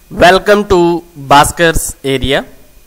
welcome to Bhaskar's area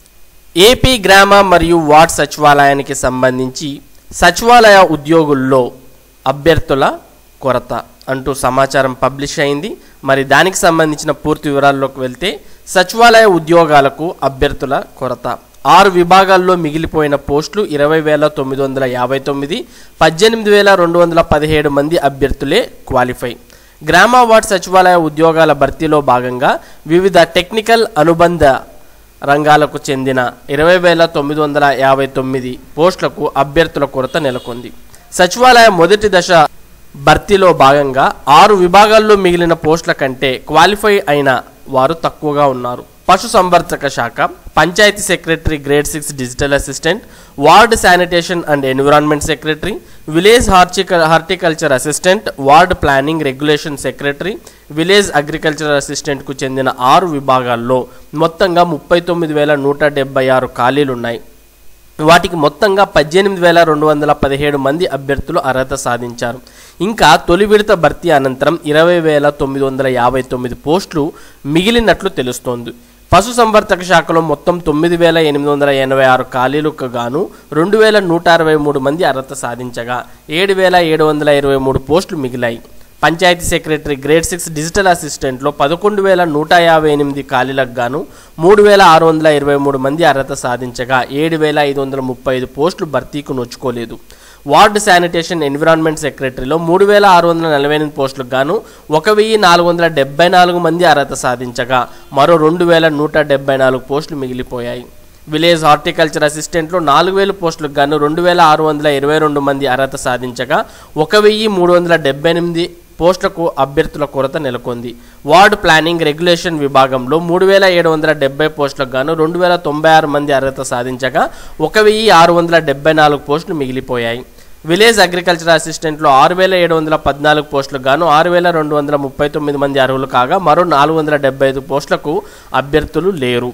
AP గ్రామ మరియు ward సచివాలయానికి సంబంధించి సచివాలయ ఉద్యోగుల్లో అభ్యర్థుల కొరత అంటూ సమాచారం పబ్లిష్ అయింది మరి దానికి సంబంధించిన పూర్తి వివరాల్లోకి వెళ్తే సచివాలయ ఉద్యోగాలకు అభ్యర్థుల కొరత ఆరు విభాగాల్లో మిగిలిపోయిన పోస్టులు ఇరవై వేల తొమ్మిది వందల యాభై తొమ్మిది పద్దెనిమిది వేల రెండు వందల పదిహేడు మంది అభ్యర్థులే క్వాలిఫై గ్రామ వార్డ్ సచివాలయ ఉద్యోగాల భర్తీలో భాగంగా వివిధ టెక్నికల్ అనుబంధ రంగాలకు చెందిన ఇరవై వేల తొమ్మిది వందల యాభై తొమ్మిది పోస్టులకు అభ్యర్థుల కొరత నెలకొంది సచివాలయ మొదటి దశ భర్తీలో భాగంగా ఆరు విభాగాల్లో మిగిలిన పోస్టుల కంటే క్వాలిఫై అయిన వారు తక్కువగా ఉన్నారు పశు సంవర్ధక శాఖ panchayat secretary grade six digital assistant ward sanitation and environment secretary village హార్టికల్ horticulture assistant ward planning regulation secretary village agriculture అసిస్టెంట్కు చెందిన ఆరు విభాగాల్లో మొత్తంగా ముప్పై తొమ్మిది వేల నూట డెబ్బై ఆరు ఖాళీలున్నాయి వాటికి మొత్తంగా పద్దెనిమిది వేల రెండు వందల పదిహేడు మంది అభ్యర్థులు అర్హత సాధించారు ఇంకా తొలి విడత భర్తీ అనంతరం ఇరవై వేల తొమ్మిది వందల యాభై తొమ్మిది పోస్టులు మిగిలినట్లు తెలుస్తోంది పశు సంవర్ధక శాఖలో మొత్తం తొమ్మిది వేల ఎనిమిది వందల ఎనభై ఆరు ఖాళీలకు గాను రెండు వేల నూట అరవై మూడు మంది అర్హత సాధించగా ఏడు వేల ఏడు వందల ఇరవై మూడు పోస్టులు మిగిలాయి panchayat secretary grade six digital అసిస్టెంట్లో పదకొండు వేల నూట యాభై ఎనిమిది ఖాళీలకు గాను మూడు వేల ఆరు వందల ఇరవై మూడు మంది అర్హత సాధించగా ఏడు వేల ఐదు వందల ముప్పై ఐదు పోస్టులు భర్తీకి నోచుకోలేదు వార్డు శానిటేషన్ ఎన్విరాన్మెంట్ సెక్రటరీలో మూడు వేల ఆరు వందల నలభై ఎనిమిది పోస్టులకు గాను ఒక వెయ్యి నాలుగు వందల డెబ్బై నాలుగు మంది అర్హత సాధించగా మరో రెండు వేల నూట డెబ్బై నాలుగు పోస్టులు మిగిలిపోయాయి విలేజ్ హార్టికల్చర్ అసిస్టెంట్లో నాలుగు వేల పోస్టులకు గాను రెండు వేల ఆరు వందల ఇరవై రెండు మంది అర్హత సాధించగా ఒక వెయ్యి మూడు వందల డెబ్బై ఎనిమిది పోస్టులకు అభ్యర్థుల కొరత నెలకొంది వార్డు ప్లానింగ్ రెగ్యులేషన్ విభాగంలో మూడు వేల ఏడు వందల డెబ్బై పోస్టులకు గాను రెండు వేల తొంభై ఆరు మంది అర్హత సాధించగా ఒక వెయ్యి ఆరు వందల డెబ్బై నాలుగు పోస్టులు మిగిలిపోయాయి విలేజ్ అగ్రికల్చర్ అసిస్టెంట్లో ఆరు వేల ఏడు వందల పద్నాలుగు పోస్టులకు గాను ఆరు వేల రెండు వందల ముప్పై తొమ్మిది మంది అర్హులు కాగా మరో నాలుగు వందల డెబ్బై ఐదు పోస్టులకు అభ్యర్థులు లేరు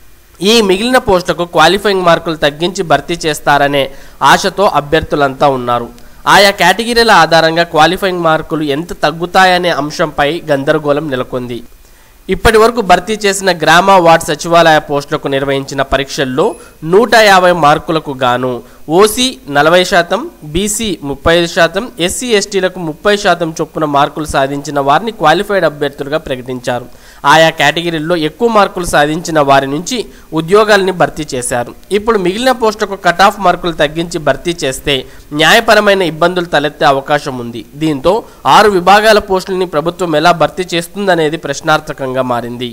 ఈ మిగిలిన పోస్టులకు క్వాలిఫైయింగ్ మార్కులు తగ్గించి భర్తీ చేస్తారనే ఆశతో అభ్యర్థులంతా ఉన్నారు ఆయా కేటగిరీల ఆధారంగా క్వాలిఫైయింగ్ మార్కులు ఎంత తగ్గుతాయనే అంశంపై గందరగోళం నెలకొంది ఇప్పటి వరకు భర్తీ చేసిన గ్రామ వార్డ్ సచివాలయ పోస్టులకు నిర్వహించిన పరీక్షల్లో నూట యాభై మార్కులకు గాను ఓసీ నలభై శాతం బీసీ ముప్పై ఐదు శాతం ఎస్సీ ఎస్టీలకు ముప్పై శాతం చొప్పున మార్కులు సాధించిన వారిని క్వాలిఫైడ్ అభ్యర్థులుగా ప్రకటించారు ఆయా కేటగిరీల్లో ఎక్కువ మార్కులు సాధించిన వారి నుంచి ఉద్యోగాల్ని భర్తీ చేశారు ఇప్పుడు మిగిలిన పోస్టులకు కట్ ఆఫ్ మార్కులు తగ్గించి భర్తీ చేస్తే న్యాయపరమైన ఇబ్బందులు తలెత్తే అవకాశం ఉంది దీంతో ఆరు విభాగాల పోస్టులని ప్రభుత్వం ఎలా భర్తీ చేస్తుందనేది ప్రశ్నార్థకంగా మారింది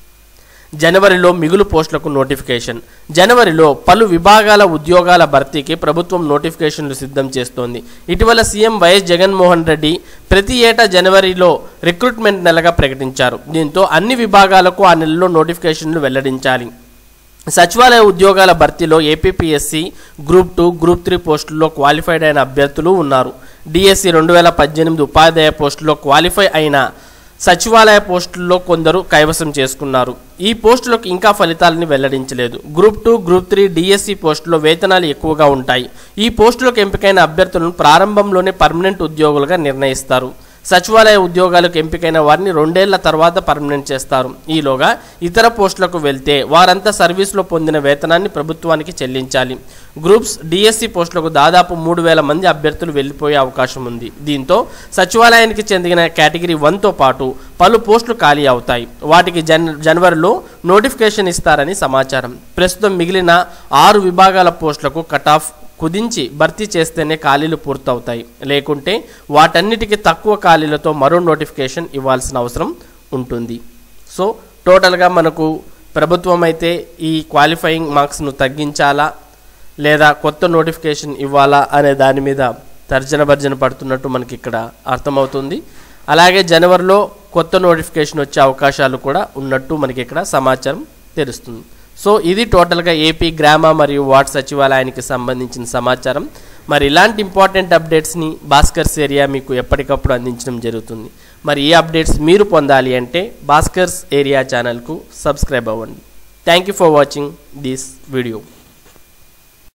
జనవరిలో మిగులు పోస్టులకు నోటిఫికేషన్ జనవరిలో పలు విభాగాల ఉద్యోగాల భర్తీకి ప్రభుత్వం నోటిఫికేషన్లు సిద్ధం చేస్తోంది ఇటీవల సీఎం వైఎస్ జగన్మోహన్ రెడ్డి ప్రతి ఏటా జనవరిలో రిక్రూట్మెంట్ నెలగా ప్రకటించారు దీంతో అన్ని విభాగాలకు ఆ నెలలో నోటిఫికేషన్లు వెల్లడించాలి సచివాలయ ఉద్యోగాల భర్తీలో APPSC group two group three పోస్టుల్లో క్వాలిఫైడ్ అయిన అభ్యర్థులు ఉన్నారు డిఎస్సి రెండు వేల పద్దెనిమిది ఉపాధ్యాయ పోస్టులో క్వాలిఫై అయిన సచివాలయ పోస్టుల్లో కొందరు కైవసం చేసుకున్నారు ఈ పోస్టులకు ఇంకా ఫలితాలని వెల్లడించలేదు group two group three DSC పోస్టులో వేతనాలు ఎక్కువగా ఉంటాయి ఈ పోస్టులకు ఎంపికైన అభ్యర్థులను ప్రారంభంలోనే పర్మనెంట్ ఉద్యోగులుగా నిర్ణయిస్తారు సచివాలయ ఉద్యోగాలకు ఎంపికైన వారిని రెండేళ్ల తర్వాత పర్మనెంట్ చేస్తారు ఈలోగా ఇతర పోస్టులకు వెళ్తే వారంతా సర్వీస్లో పొందిన వేతనాన్ని ప్రభుత్వానికి చెల్లించాలి గ్రూప్స్ డిఎస్సి పోస్టులకు దాదాపు మూడు వేల మంది అభ్యర్థులు వెళ్ళిపోయే అవకాశం ఉంది దీంతో సచివాలయానికి చెందిన కేటగిరీ వన్తో పాటు పలు పోస్టులు ఖాళీ అవుతాయి వాటికి జన్ జనవరిలో నోటిఫికేషన్ ఇస్తారని సమాచారం ప్రస్తుతం మిగిలిన ఆరు విభాగాల పోస్టులకు కట్ ఆఫ్ కుదించి భర్తీ చేస్తేనే ఖాళీలు పూర్తవుతాయి లేకుంటే వాటన్నిటికీ తక్కువ ఖాళీలతో మరో నోటిఫికేషన్ ఇవ్వాల్సిన అవసరం ఉంటుంది సో టోటల్గా మనకు ప్రభుత్వం అయితే ఈ క్వాలిఫైయింగ్ మార్క్స్ను తగ్గించాలా లేదా కొత్త నోటిఫికేషన్ ఇవ్వాలా అనే దాని మీద తర్జన భర్జన పడుతున్నట్టు మనకి ఇక్కడ అర్థమవుతుంది అలాగే జనవరిలో కొత్త నోటిఫికేషన్ వచ్చే అవకాశాలు కూడా ఉన్నట్టు మనకి ఇక్కడ సమాచారం తెలుస్తుంది సో ఇది టోటల్గా ఏపీ గ్రామ మరియు వార్డ్ సచివాలయానికి సంబంధించిన సమాచారం మరి ఇలాంటి ఇంపార్టెంట్ అప్డేట్స్ని భాస్కర్స్ ఏరియా మీకు ఎప్పటికప్పుడు అందించడం జరుగుతుంది మరి ఈ అప్డేట్స్ మీరు పొందాలి అంటే భాస్కర్స్ ఏరియా ఛానల్కు సబ్స్క్రైబ్ అవ్వండి thank you for watching this video